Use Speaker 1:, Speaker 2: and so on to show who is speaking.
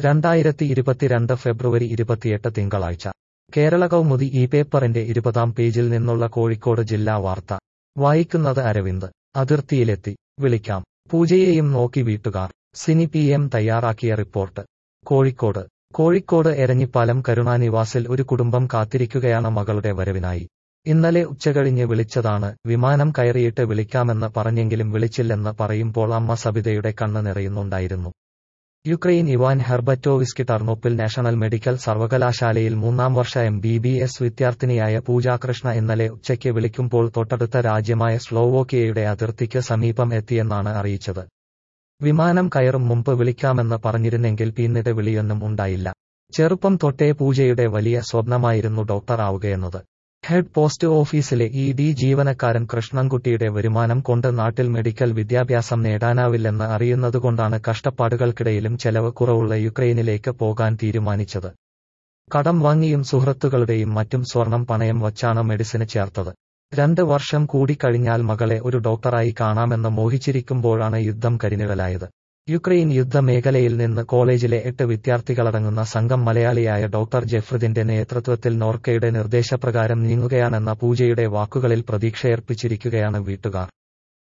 Speaker 1: രണ്ടായിരത്തി ഇരുപത്തിരണ്ട് ഫെബ്രുവരി ഇരുപത്തിയെട്ട് തിങ്കളാഴ്ച കേരള കൗമുദി ഈ പേപ്പറിന്റെ ഇരുപതാം പേജിൽ നിന്നുള്ള കോഴിക്കോട് ജില്ലാ വാർത്ത വായിക്കുന്നത് അരവിന്ദ് അതിർത്തിയിലെത്തി വിളിക്കാം പൂജയെയും നോക്കി വീട്ടുകാർ സിനി പി എം തയ്യാറാക്കിയ റിപ്പോർട്ട് കോഴിക്കോട് കോഴിക്കോട് എരഞ്ഞിപ്പാലം കരുണാനിവാസിൽ ഒരു കുടുംബം കാത്തിരിക്കുകയാണ് മകളുടെ വരവിനായി ഇന്നലെ ഉച്ചകഴിഞ്ഞ് വിളിച്ചതാണ് വിമാനം കയറിയിട്ട് വിളിക്കാമെന്ന് പറഞ്ഞെങ്കിലും വിളിച്ചില്ലെന്ന് പറയുമ്പോൾ അമ്മ സബിതയുടെ കണ്ണ് നിറയുന്നുണ്ടായിരുന്നു യുക്രൈൻ ഇവാൻ ഹെർബറ്റോവിസ്കി ടർണോപ്പിൽ നാഷണൽ മെഡിക്കൽ സർവകലാശാലയിൽ മൂന്നാം വർഷ എം ബി ബി എസ് വിദ്യാർത്ഥിനിയായ പൂജാകൃഷ്ണ ഇന്നലെ ഉച്ചയ്ക്ക് വിളിക്കുമ്പോൾ തൊട്ടടുത്ത രാജ്യമായ സ്ലോവോക്കിയയുടെ അതിർത്തിക്ക് സമീപം എത്തിയെന്നാണ് അറിയിച്ചത് വിമാനം കയറും മുമ്പ് വിളിക്കാമെന്ന് പറഞ്ഞിരുന്നെങ്കിൽ പിന്നീട് വിളിയൊന്നും ഉണ്ടായില്ല ചെറുപ്പം തൊട്ടേ പൂജയുടെ വലിയ സ്വപ്നമായിരുന്നു ഡോക്ടർ ആവുകയെന്നത് ഹെഡ് പോസ്റ്റ് ഓഫീസിലെ ഇ ഡി ജീവനക്കാരൻ കൃഷ്ണൻകുട്ടിയുടെ വരുമാനം കൊണ്ട് നാട്ടിൽ മെഡിക്കൽ വിദ്യാഭ്യാസം നേടാനാവില്ലെന്ന് അറിയുന്നതുകൊണ്ടാണ് കഷ്ടപ്പാടുകൾക്കിടയിലും ചെലവ് കുറവുള്ള യുക്രൈനിലേക്ക് പോകാൻ തീരുമാനിച്ചത് കടം വാങ്ങിയും സുഹൃത്തുക്കളുടെയും മറ്റും സ്വർണം പണയം വച്ചാണ് മെഡിസിന് ചേർത്തത് രണ്ട് വർഷം കൂടി കഴിഞ്ഞാൽ മകളെ ഒരു ഡോക്ടറായി കാണാമെന്ന് മോഹിച്ചിരിക്കുമ്പോഴാണ് യുദ്ധം കരിനിഴലായത് യുക്രൈൻ യുദ്ധമേഖലയിൽ നിന്ന് കോളേജിലെ എട്ട് വിദ്യാർത്ഥികളടങ്ങുന്ന സംഘം മലയാളിയായ ഡോക്ടർ ജെഫ്രിദിന്റെ നേതൃത്വത്തിൽ നോർക്കയുടെ നിർദ്ദേശപ്രകാരം നീങ്ങുകയാണെന്ന പൂജയുടെ വാക്കുകളിൽ പ്രതീക്ഷയർപ്പിച്ചിരിക്കുകയാണ് വീട്ടുകാർ